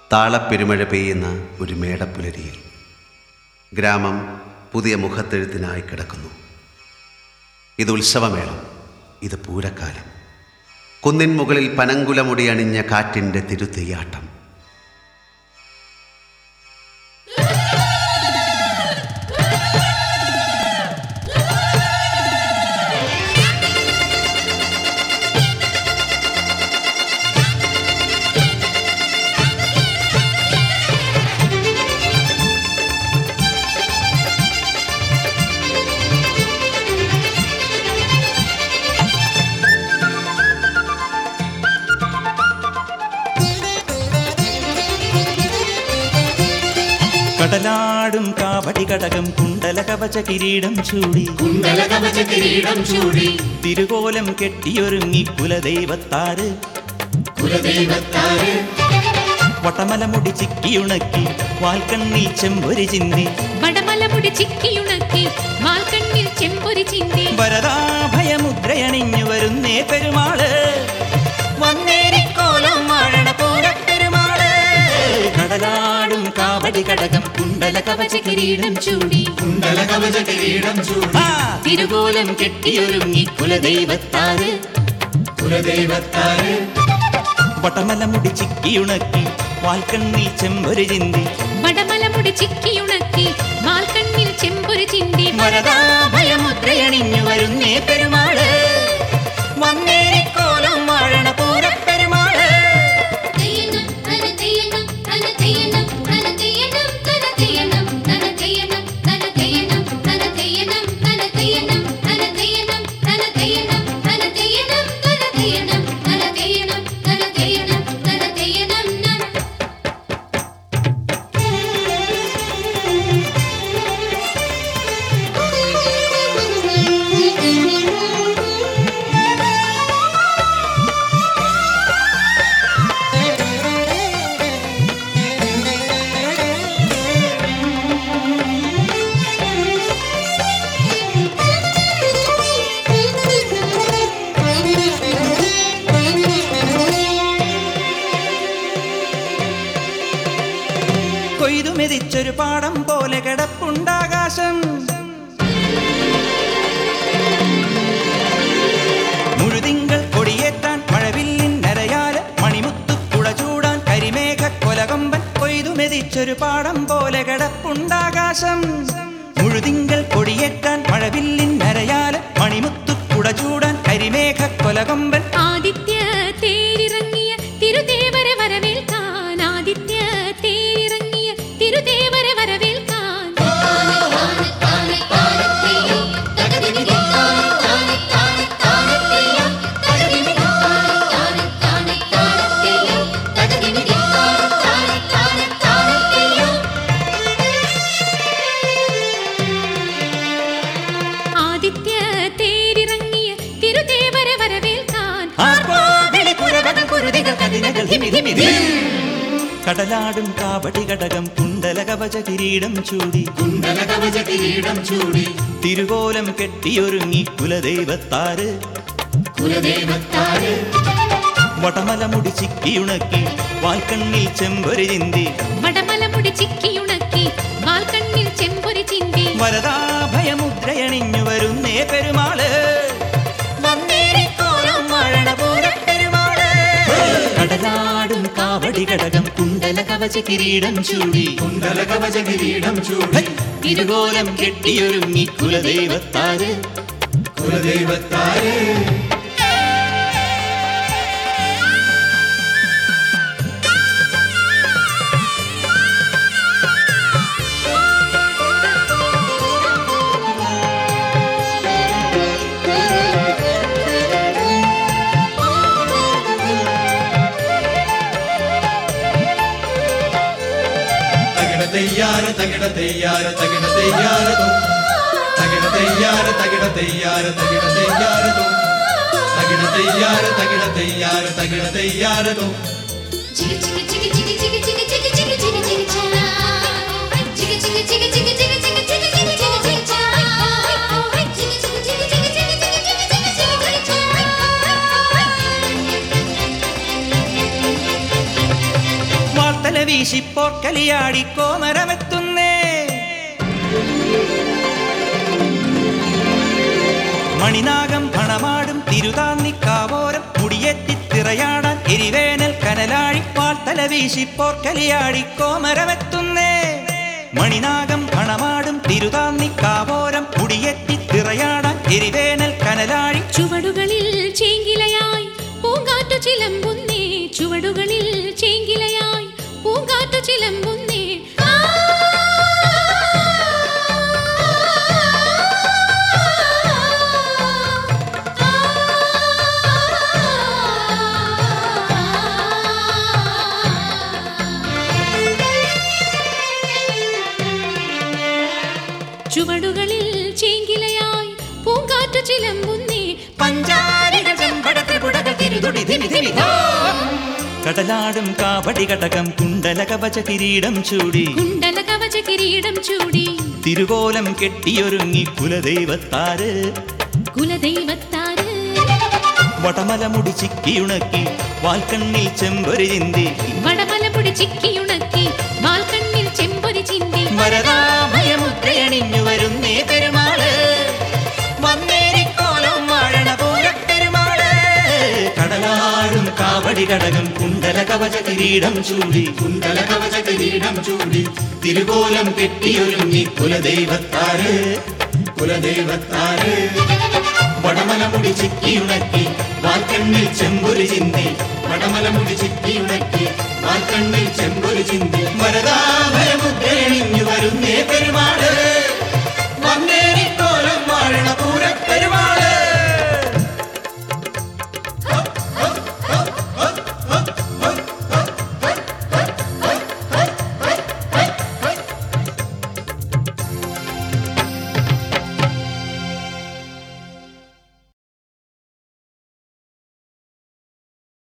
താളപ്പെരുമഴ പെയ്യുന്ന ഒരു മേടപ്പുലരിയിൽ ഗ്രാമം പുതിയ മുഖത്തെഴുത്തിനായി കിടക്കുന്നു ഇത് ഉത്സവമേളം ഇത് പൂരക്കാലം കുന്നിൻ മുകളിൽ പനങ്കുലമുടി അണിഞ്ഞ കാറ്റിൻ്റെ തിരുതെയ്യാട്ടം കടലാടും കാവടി കടകം കുണ്ടല കവച കിരീടം ചൂടി കുണ്ടലകവച കിരീടം ചൂടി തിരുകോലം കെട്ടിയൊരുങ്ങി കുലദൈവത്താറ് കുലദൈവത്താര് വട്ടമലമുടി ചിക്കിയുണക്കി വാൽക്കണ്ണിൽ ചെമ്പൊരി ചിന്തി വടമലമുടി ചിക്കിയുണക്കി വാൽക്കണ്ണിൽ ചെമ്പൊരി ചിന്തി വരദാഭയമുദ്രയണിഞ്ഞു വരുന്നേ പെരുമാള് വന്നേരിക്കോലം വാഴണ പൂരപ്പെരുമാള് കടലാടും കാവടി കടകം കുണ്ടല കവച കിരീടം ചൂടി കുണ്ടലകവച കിരീടം ചൂടി ആ, തിരുകോലം കെട്ടിയൊരുങ്ങി കുലദൈവത്താറ് കുലദൈവത്താര് വട്ടമലമുടി ചിക്കിയുണക്കി വാൽക്കണ്ണിൽ ചെമ്പൊരി ചിന്തി വടമലമുടി ചിക്കിയുണക്കി വാൽക്കണ്ണിൽ ചെമ്പൊരി ചിന്തി വരദാഭയമുദ്രയണിഞ്ഞു വരുന്നേ പെരുമാള് വന്നേരിക്കോലം വാഴണ പൂരപ്പെരുമാള് തെയ്യണം തന തെയ്യണം തന തെയ്യണം തന തെയ്യണം തന തെയ്യണം തന തെയ്യണം തന തെയ്യണം തന തെയ്യണം തന തെയ്യണം തന തെയ്യണം തന തെയ്യണം തന തെയ്യണം തന തെയ്യണം തന തെയ്യണം തന തെയ്യണം തന തെയ്യണം നന കൊയ്തു മെതിച്ചൊരു പാടം പോലെ കിടപ്പുണ്ടാകാശം മുഴുതിങ്കൾ കൊടിയേറ്റാൻ മഴവില്ലിൻ നരയാല് മണിമുത്തു കുട ചൂടാൻ കരിമേഘ കൊലകൊമ്പൻ കൊയ്തു മെതിച്ചൊരു പാടം പോലെ കിടപ്പുണ്ടാകാശം മുഴുതിങ്കൾ കൊടിയേറ്റാൻ മഴവില്ലിൻ നരയാല് മണിമുത്തു കുട ചൂടാൻ കരിമേഘ കൊലകൊമ്പൻ ആദിത്യ തേരിറങ്ങിയ തിരുദേവരെ വരവേൽക്കാൻ ആദിത്യ തേരിറങ്ങിയ തിരുദേവരെ വരവേൽക്കാൻ ആദിത്യ തേരിറങ്ങിയ തിരുദേവരെ വരവേൽക്കാൻ ആർപ്പാടിളി കുരവകൾ കുരുതികൾ കതിനകൾ ധിമി ധിമി ധിം. കടലാടും കാവടി കടകം കുണ്ടല കവച കിരീടം ചൂടി കുണ്ടലകവച കിരീടം ചൂടി തിരുകോലം കെട്ടിയൊരുങ്ങി കുലദൈവത്താറ് കുലദൈവത്താര് വടമലമുടി ചിക്കിയുണക്കി വാൽക്കണ്ണിൽ ചെമ്പൊരി ചിന്തി വടമലമുടി ചിക്കിയുണക്കി വാൽക്കണ്ണിൽ ചെമ്പൊരി ചിന്തി വരദാഭയമുദ്രയണിഞ്ഞു വരുന്നേ പെരുമാള് വന്നേരിക്കോലം വാഴണ പൂരപ്പെരുമാള്. കടലാടും കാവടി കടകം കുണ്ടല കവച കിരീടം ചൂടി കുണ്ടലകവച കിരീടം ചൂടി തിരുകോലം കെട്ടിയൊരുങ്ങി കുലദൈവത്താറ് കുലദൈവത്താര് തകിട തെയ്യാര തകിട തെയ്യാര തകിട തെയ്യാരതോ തകിട തെയ്യാര തകിട തെയ്യാര തകിട തെയ്യാരതോ തകിട തെയ്യാര തകിട തെയ്യാര തകിട തെയ്യാരതോ ചികി ചികി ചികി ചികി ചികി ചികി ചികി ചികി ചികി ചികി ചാ. ചികി ചികി ചികി ചികി ചികി ചികി ചികി ചികി ചികി ചികി ചാ. ചികി ചികി ചികി ചികി ചികി ചികി ചികി ചികി ചികി ചികി ചാ. വീശിപ്പോർ കലിയാടി കോമരമെത്തുന്നേ മണിനാഗം പണമാടും തിരുതാന്നിക്കാവോരം മുടിയെത്തി തിറയാടാൻ എരിവേനൽ കനലാഴി പാൽത്തല വീശിപ്പോർ കലിയാടി കോമരമെത്തുന്നേ മണിനാഗം പണമാടും തിരുതാന്നിക്കാവോരം മുടിയെത്തി തിറയാടാൻ എരിവേനൽ കനലാഴി ചുവടുകളിൽ ചേങ്കിലയായി പൂങ്കാറ്റു ചിലമ്പുന്നേ ചുവടുകളിൽ ചേങ്കിലയായി പൂങ്കാറ്റു ചിലമ്പുന്നേ ആ ചുവടുകളിൽ ചേങ്കിലയായി പൂങ്കാറ്റു ചിലമ്പുന്നേ പഞ്ചാരികൾ ചെമ്പടത്തിൽ പുടകൾ തിരുതുടി ധിമി ധിമി ധോ. കടലാടും കാപടി കടകം കുണ്ടല കവച കിരീടം ചൂടി കുണ്ടല കവച കിരീടം ചൂടി തിരുകോലം കെട്ടിയൊരുങ്ങി കുലദൈവത്താര് കുലദൈവത്താര് വടമല മുടി ചിക്കിയുണക്കി വാൽക്കണ്ണിൽ ചെമ്പൊരു ചിന്തി വടമലപൊടി ചിക്കിയുണക്കി വാൽക്കണ്ണിൽ ചെമ്പൊരി ചിന്തി വരദാഭയമുദ്രയണിഞ്ഞു വരുന്നേ പെരുമാള് വന്നേരിക്കോലം വാഴണ പോലെ പെരുമാള് കടലാടും കാവടി കടകം കുണ്ടല കവച കിരീടം ചൂടി കുണ്ടല കവച കിരീടം ചൂടി തിരുകോലം കെട്ടിയൊരുങ്ങി കുലദൈവത്താര് കുലദൈവത്താര് വടമലമുടി ചിക്കിയുണക്കി വാൽക്കണ്ണിൽ ചെമ്പൊരു ചിന്തി വടമലമുടി ചിക്കിയുണക്കി വാൽക്കണ്ണിൽ ചെമ്പൊരു ചിന്തി വരദാഭയമുദ്ര